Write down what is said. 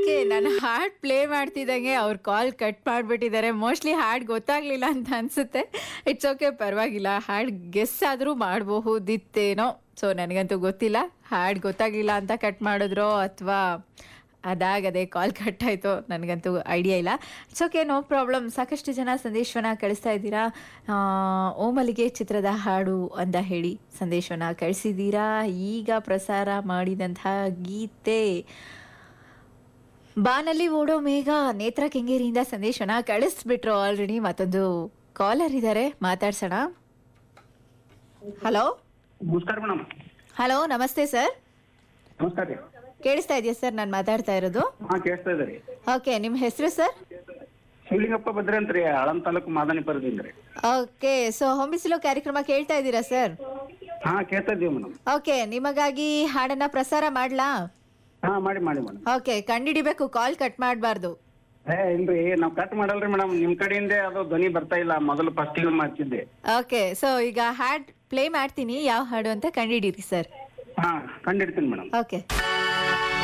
okay ನಾನು ಹಾಡ್ play ಮಾಡ್ತಿದ್ದಂಗೆ ಅವ್ರು ಕಾಲ್ ಕಟ್ ಮಾಡಿಬಿಟ್ಟಿದ್ದಾರೆ ಮೋಸ್ಟ್ಲಿ ಹಾಡ್ ಗೊತ್ತಾಗ್ಲಿಲ್ಲ ಅಂತ ಅನ್ಸುತ್ತೆ ಇಟ್ಸ್ ಓಕೆ ಪರವಾಗಿಲ್ಲ ಹಾಡ್ ಗೆಸ್ ಆದರೂ ಮಾಡಬಹುದಿತ್ತೇನೋ ಸೊ ನನಗಂತೂ ಗೊತ್ತಿಲ್ಲ ಹಾಡ್ ಗೊತ್ತಾಗ್ಲಿಲ್ಲ ಅಂತ ಕಟ್ ಮಾಡಿದ್ರೋ ಅಥವಾ ಅದಾಗದೆ ಕಾಲ್ ಕಟ್ ಆಯಿತು ನನಗಂತೂ ಐಡಿಯಾ ಇಲ್ಲ ಇಟ್ಸ್ ಓಕೆ ನೋ ಪ್ರಾಬ್ಲಮ್ ಸಾಕಷ್ಟು ಜನ ಸಂದೇಶವನ್ನ ಕಳಿಸ್ತಾ ಇದ್ದೀರಾ ಆ, ಓಮಲಿಗೆ ಚಿತ್ರದ ಹಾಡು ಅಂತ ಹೇಳಿ ಸಂದೇಶವನ್ನ ಕಳಿಸಿದ್ದೀರಾ ಈಗ ಪ್ರಸಾರ ಮಾಡಿದಂತಹ ಗೀತೆ ಬಾನಲ್ಲಿ ಓಡೋ ಮೇಘ ನೇತ್ರ ಕೆಂಗೇರಿಯಿಂದ ಸಂದೇಶವನ್ನ ಕಳಿಸ್ಬಿಟ್ರು ಆಲ್ರೆಡಿ ಮತ್ತೊಂದು ಕಾಲರ್ ಇದ್ದಾರೆ ಮಾತಾಡ್ಸೋಣ ಹಲೋ ನಮಸ್ಕಾರ ಮೇಡಮ್ ಹಲೋ ನಮಸ್ತೆ ಸರ್ ನಮಸ್ಕಾರ ರೀ ಕೇಳಿಸ್ತಾ ಇದೆಯಾ ಸರ್ ನಾನು ಮಾತಾಡ್ತಾ ಇರೋದು ಹಾ ಕೇಳಿಸ್ತಾ ಇದೆ ರೀ ಓಕೆ ನಿಮ್ಮ ಹೆಸರು ಸರ್ ಶಿವಲಿಂಗಪ್ಪ ಬದ್ರಿ ಅಂತ ರೀ ಆಳಂ ತಾಲೂಕು ಮಾದನಿಪುರದಿಂದ ರೀ ಓಕೆ ಸೊ ಹೊಂಬಿಸಿಲು ಕಾರ್ಯಕ್ರಮ ಕೇಳ್ತಾ ಇದ್ದೀರಾ ಸರ್ ಹಾ ಕೇಳ್ತಾ ಇದ್ದೀವಿ ಮೇಡಮ್ ಓಕೆ ನಿಮಗಾಗಿ ಹಾಡನ್ನ ಪ್ರಸಾರ ಮಾಡ್ಲಾ ಹಾ ಮಾಡಿ ಮಾಡಿ ಮೇಡಮ್ ಓಕೆ ಕಂಡಿಡಿಬೇಕು ಕಾಲ್ ಕಟ್ ಮಾಡಬಾರ್ದು ಏ ಇಲ್ರಿ ನಾವ್ ಕಟ್ ಮಾಡಲ್ರಿ ಮೇಡಮ್ ನಿಮ್ ಕಡೆಯಿಂದ ಅದು ಧ್ವನಿ ಬರ್ತಾ ಇಲ್ಲ ಮೊದಲು ಫಸ್ಟ್ ಮಾಡ್ತಿದ್ದೆ ಓಕೆ ಸೊ ಈಗ ಹಾಡ್ ಪ್ಲೇ ಮಾಡ್ತೀನಿ ಯಾವ ಹಾಡು ಅಂತ ಕಂಡಿಡೀರಿ ಸರ್ ಹಾ ಕಂಡಿಡ್ತೀನಿ ಮೇಡಮ್ ಓಕೆ